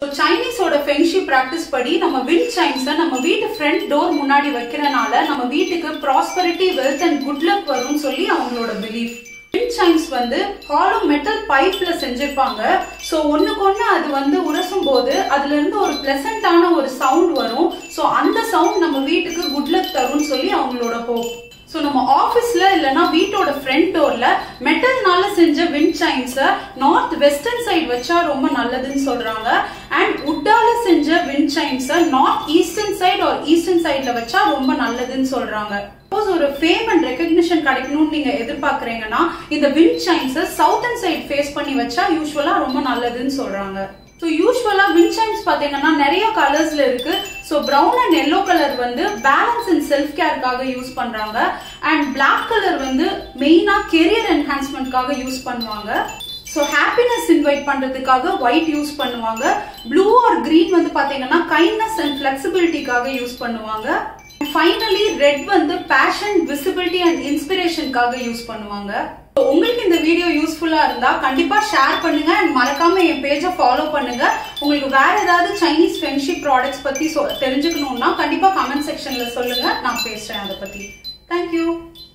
சைனீஸோட ஃபெங்ஷி practice படி நம்ம wind சைன்ஸை நம்ம வீட்டு ஃப்ரண்ட் டோர் முன்னாடி வைக்கிறனால நம்ம வீட்டுக்கு prosperity wealth and good luck வரும்னு சொல்லி அவங்களோட பிலீஃப் விண்ட் சைன்ஸ் வந்து ஹாலோ மெட்டல் பைப்ல செஞ்சிருப்பாங்க ஸோ ஒண்ணுக்கு ஒண்ணு அது வந்து உரசும் போது அதுல இருந்து ஒரு பிளசண்டான ஒரு சவுண்ட் வரும் ஸோ அந்த சவுண்ட் நம்ம வீட்டுக்கு குட் லக் தரும்னு சொல்லி அவங்களோட ஹோப் ஸோ நம்ம ஆஃபீஸ்ல இல்லைன்னா வீட்டோட ஃப்ரண்ட் டோர்ல மெட்டல்னால செஞ்ச விண்ட் சைன்ஸை நார்த் வெஸ்டர்ன் சைடு வச்சா ரொம்ப நல்லதுன்னு சொல்றாங்க அண்ட் உட்டால செஞ்ச விண்ட் சைன்ஸை நார்த் ஈஸ்டர்ன் சைடு ஒரு ஈஸ்டர்ன் சைட்ல வச்சா ரொம்ப நல்லதுன்னு சொல்றாங்க சப்போஸ் ஒரு ஃபேம் அண்ட் ரெக்கக்னிஷன் கிடைக்கணும்னு நீங்க எதிர்பார்க்கறீங்கன்னா இந்த விண்ட் சைன்ஸை சவுத்தர்ன் சைடு ஃபேஸ் பண்ணி வச்சா யூஸ்வலா ரொம்ப நல்லதுன்னு சொல்றாங்க ஸோ யூஸ்வலாக வின்சைன்ஸ் பார்த்தீங்கன்னா நிறைய கலர்ஸ்ல இருக்கு so brown and yellow colour வந்து பேலன்ஸ் அண்ட் செல்ஃப் கேருக்காக யூஸ் பண்றாங்க அண்ட் பிளாக் கலர் வந்து மெயினாக கெரியர் என்ஹான்ஸ்மெண்ட்காக யூஸ் பண்ணுவாங்க ஸோ ஹாப்பினஸ் இன்வைட் பண்றதுக்காக ஒயிட் யூஸ் பண்ணுவாங்க ப்ளூ ஆர் கிரீன் வந்து பாத்தீங்கன்னா கைண்ட்னஸ் அண்ட் ஃபிளெக்சிபிலிட்டிக்காக யூஸ் பண்ணுவாங்க ஃபைனலி ரெட் வந்து பேஷன் விசிபிலிட்டி அண்ட் இன்ஸ்பிரேஷனுக்காக யூஸ் பண்ணுவாங்க So, உங்களுக்கு இந்த வீடியோ யூஸ்ஃபுல்லா இருந்தா கண்டிப்பா ஷேர் பண்ணுங்க அண்ட் மறக்காம என் பேஜை ஃபாலோ பண்ணுங்க உங்களுக்கு வேற ஏதாவது சைனீஸ் ஃப்ரெண்ட்ஷிப் ப்ராடக்ட்ஸ் பத்தி சொ- தெரிஞ்சுக்கணும்னா கண்டிப்பா கமெண்ட் செக்ஷன்ல சொல்லுங்க நான் பேசுறேன் அதை பத்தி தேங்க்யூ